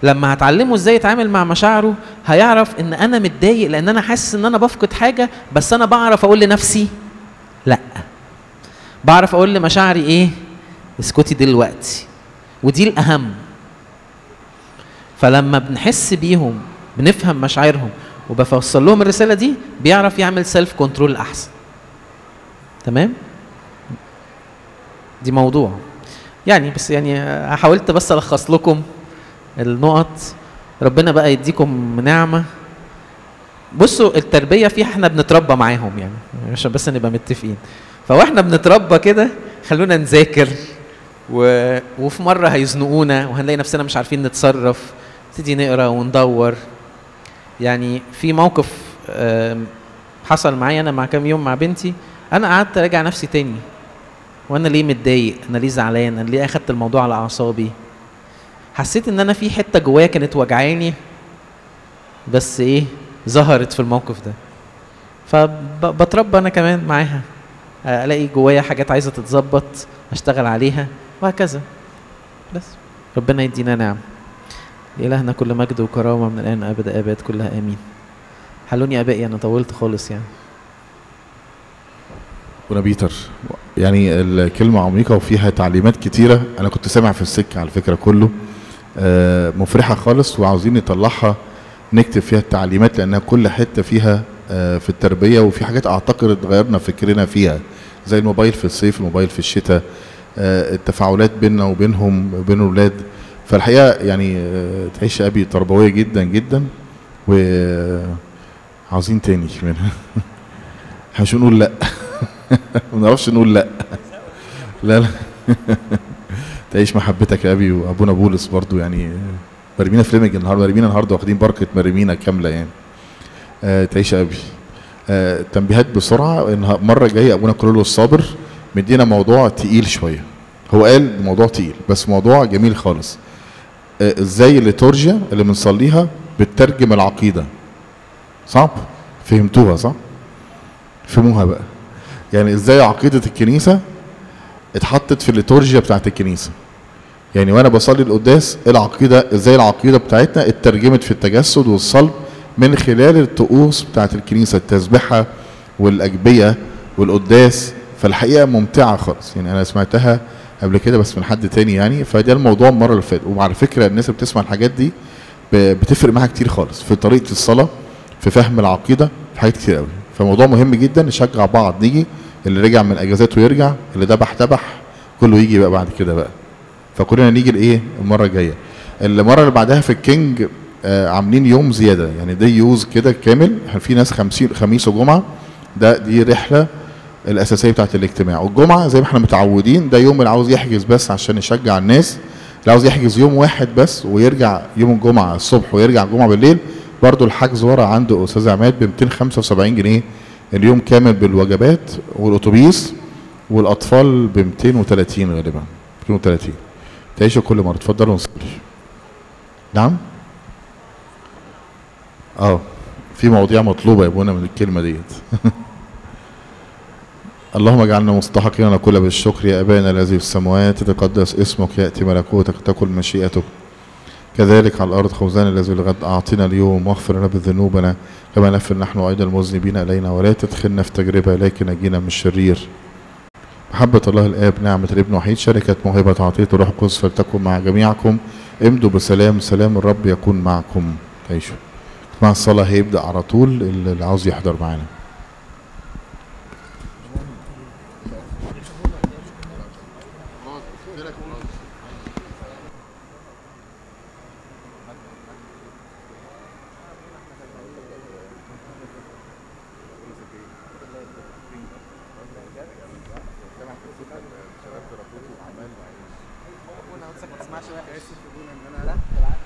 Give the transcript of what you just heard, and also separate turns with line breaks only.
لما هتعلمه ازاي يتعامل مع مشاعره هيعرف ان انا متضايق لان انا حاسس ان انا بفقد حاجه بس انا بعرف اقول لنفسي لا بعرف اقول لمشاعري ايه اسكتي دلوقتي ودي الاهم فلما بنحس بيهم بنفهم مشاعرهم وبفصل لهم الرساله دي بيعرف يعمل سيلف كنترول احسن تمام دي موضوع يعني بس يعني حاولت بس الخص لكم النقط ربنا بقى يديكم نعمه بصوا التربيه فيها احنا بنتربى معاهم يعني عشان بس نبقى متفقين فواحنا بنتربى كده خلونا نذاكر و... وفي مره هيزنقونا وهنلاقي نفسنا مش عارفين نتصرف نبتدي نقرا وندور يعني في موقف آم، حصل معايا انا مع كام يوم مع بنتي انا قعدت اراجع نفسي تاني وانا ليه متضايق انا ليه زعلان انا ليه اخدت الموضوع على اعصابي حسيت ان انا في حته جوايا كانت وجعاني بس ايه ظهرت في الموقف ده فبتربى انا كمان معاها الاقي جوايا حاجات عايزه تتظبط اشتغل عليها وهكذا بس ربنا يدينا نعم لإلهنا كل مجد وكرامة من الآن أبد آباد كلها آمين حلوني آبائي أنا طولت خالص يعني
ابونا بيتر يعني الكلمة عميقة وفيها تعليمات كتيرة أنا كنت سامع في السكة على فكرة كله آه، مفرحة خالص وعاوزين نطلعها نكتب فيها التعليمات لأنها كل حتة فيها آه، في التربية وفي حاجات أعتقد اتغيرنا فكرنا فيها زي الموبايل في الصيف الموبايل في الشتاء آه، التفاعلات بيننا وبينهم وبين الأولاد فالحقيقة يعني آه، تعيش أبي تربوية جدا جدا وعاوزين تاني منها احنا مش هنقول لأ ما نعرفش نقول لا لا لا تعيش محبتك يا ابي وابونا بولس برضو يعني مرمينا فليمنج النهارده مرمينا النهارده واخدين بركه مرمينا كامله يعني آه تعيش يا ابي آه تنبيهات بسرعه ان المره الجايه ابونا كرولو الصابر مدينا موضوع تقيل شويه هو قال موضوع تقيل بس موضوع جميل خالص آه ازاي الليتورجيا اللي بنصليها بتترجم العقيده صعب فهمتوها صح فهموها بقى يعني ازاي عقيدة الكنيسة اتحطت في الليتورجيا بتاعت الكنيسة يعني وانا بصلي القداس العقيدة ازاي العقيدة بتاعتنا اترجمت في التجسد والصلب من خلال الطقوس بتاعت الكنيسة التسبحة والأجبية والقداس فالحقيقة ممتعة خالص يعني أنا سمعتها قبل كده بس من حد تاني يعني فده الموضوع المرة اللي فاتت وعلى فكرة الناس اللي بتسمع الحاجات دي ب- بتفرق معاها كتير خالص في طريقة الصلاة في فهم العقيدة في حاجات كتير قوي فموضوع مهم جدا نشجع بعض نيجي اللي رجع من اجازاته يرجع اللي ذبح ذبح كله يجي بقى بعد كده بقى فكلنا نيجي لايه المره الجايه المره اللي بعدها في الكينج آه عاملين يوم زياده يعني دي يوز كده كامل احنا في ناس خمسين خميس وجمعه ده دي رحله الاساسيه بتاعت الاجتماع والجمعه زي ما احنا متعودين ده يوم اللي عاوز يحجز بس عشان يشجع الناس اللي عاوز يحجز يوم واحد بس ويرجع يوم الجمعه الصبح ويرجع الجمعه بالليل برضو الحجز ورا عنده استاذ عماد ب 275 جنيه اليوم كامل بالوجبات والاتوبيس والاطفال ب 230 غالبا 230 تعيشوا كل مره اتفضلوا نصلي نعم اه في مواضيع مطلوبه يا ابونا من الكلمه ديت اللهم اجعلنا مستحقين نقول بالشكر يا ابانا الذي في السماوات تتقدس اسمك ياتي ملكوتك تكن مشيئتك كذلك على الارض خبزنا الذي الغد اعطنا اليوم واغفر لنا بذنوبنا كما نغفر نحن ايضا المذنبين الينا ولا تدخلنا في تجربه لكن نجينا من الشرير محبة الله الآب نعمة الابن وحيد شركة موهبة عطية الروح القدس فلتكن مع جميعكم امضوا بسلام سلام الرب يكون معكم تعيشوا مع الصلاة هيبدأ على طول اللي عاوز يحضر معانا
ما تسمعش وحش اسف يا ان انا لا بالعكس